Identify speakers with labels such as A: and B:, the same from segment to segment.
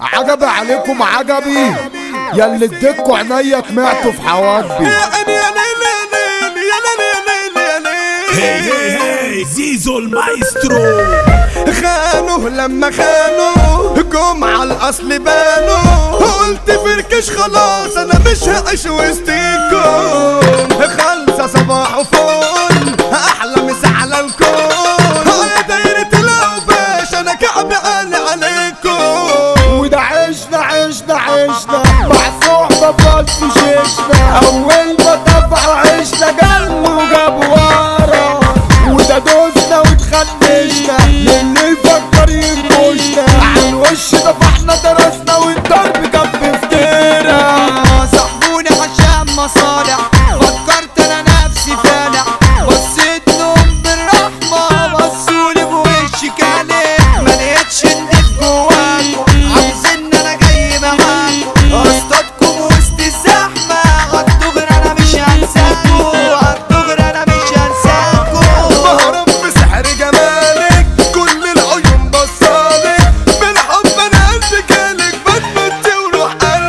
A: عجبي عليكم عجبي ياللي اديتكوا عينيا طمعتوا في حواجبي
B: يا عيني يا ليل يا ليل يا ليل يا ليل يا
C: هي
B: ليل
C: هي هي زيزو المايسترو
B: خانوا لما خانوا جم على الاصل بانوا قلت فركش خلاص انا مش هعيش وسطيكم خالصة صباح وفل احلى مسا على الكون يا دايرة الاوباش انا كعب عالي عليكم
A: وده عشنا عشنا عشنا مع صحبة فالس شيشنا أول ما دفعوا عشنا قلب وجاب ورا وده دوسنا واتخنشنا للي يفكر ينكشنا عالوش دفعنا درسنا والضرب كان بفترة
D: صاحبوني عشان مصالح فكرت انا نفسي فالح بصيت لهم بالرحمة بصولي بوشي كالح ملقتش النف جواكم عاوزين انا جاي معاكم اصطادكم وسط الزحمة عالدغري انا مش هنساكم عالدغري انا مش هنساكم
B: بهرب بسحر جمالك كل العيون بصالك بالحب انا قلبي جالك بتمت وروح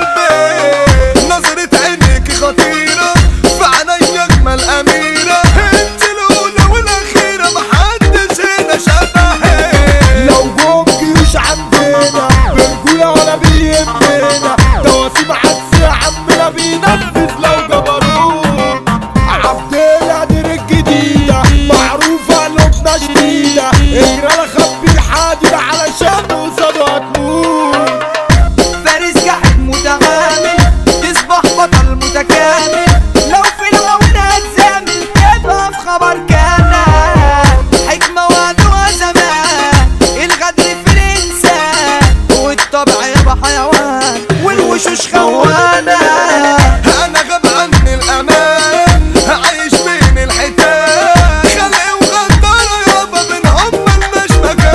B: قلبي نظرة عينيك خطيرة في عينيا اجمل اميرة انت الاولى والاخيرة محدش هنا شبهك
A: لو جم جيوش عندنا برجولة ولا بيهمنا تواسيم عكس عمنا بينفذ لو جبروت عبد القادر الجديدة معروفة لبنى شديدة اجرى خبي الحادي علشان قصاده هتموت
D: فارس جاحد متعامل تصبح بطل متكامل لو في العون هتزامل تبقى في خبر كان حكمة وعدوها زمان الغدر في الإنسان والطبع يبقى حيوان والوشوش خوانة
B: انا غاب عني الامان عايش بين الحيتان خلق وغدارة يابا بينهم ملناش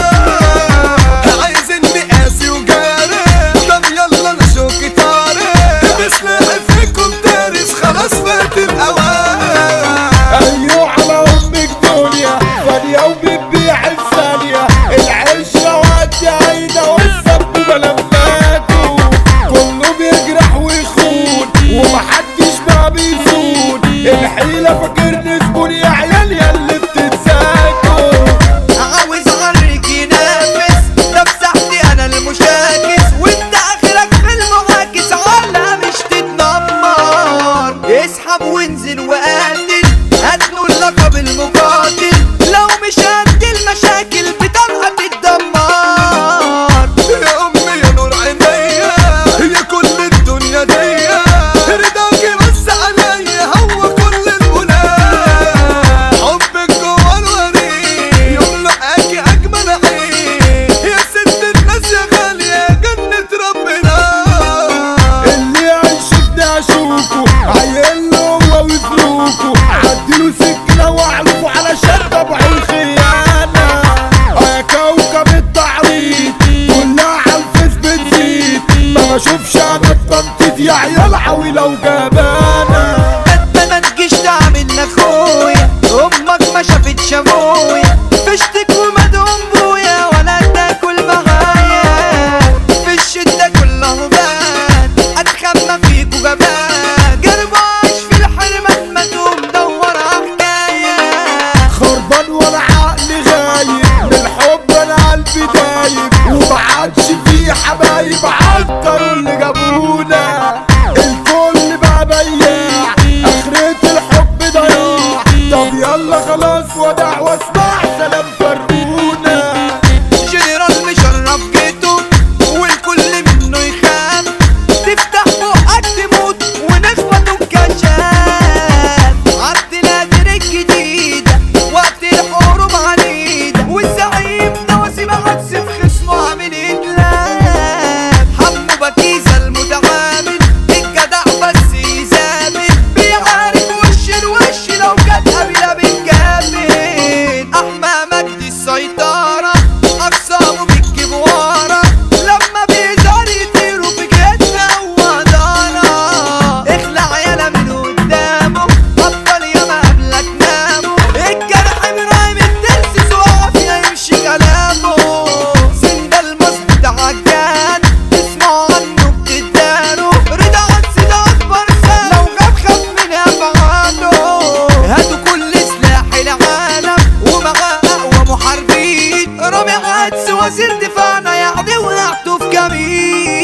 B: مكان عايزني قاسي وجارح طب يلا انا شوكي طارق بسلاحي فيكم دارس خلاص فات الاوان
A: ايوه على امك دنيا فانية وبتبيع الثانية العشرة وقت عيدة والسب ملفاته كله بيجرح ويخون ومحدش بقى بيسود الحيلة فاكرني زبون يا عيال ياللي بتتساكوا
D: عاوز اغرك ينافس ده في ساحتي انا المشاكس وانت اخرك في المعاكس على مش تتنمر اسحب وانزل وقاتل هاتلوا اللقب المقاتل لو مش قد المشاكل بتبقى تتدمر
B: يا امي يا نور عينيا هي كل الدنيا ديا رضاكي بس عليا هو كل الولاء حبك جوا الوريد يملأكي اجمل عين يا ست الناس يا غالية جنة ربنا
A: اللي يعيشني اشوفه عيل هو وفلوكه عديله سكنه واعرفه علشان طبع الخيانه يا كوكب التعريض كلها على الفيس بتزيد ما بشوفش انا التنطيط يا عيال عويله وجبانه
D: انت ما تجيش تعمل لاخويا امك ما شافتش ابويا فشتك ومدهم بويا ولا تاكل معايا في الشدة كله بان اتخمى فيك وجبان قلبه عايش في الحرمان مدوم دور حكاية
A: خربان وانا عقلي غايب من الحب انا قلبي دايب ومعادش في حبايب عطروا اللي جابونا الكل بقى
D: وزير دفاعنا يعني وقعتوا في جميل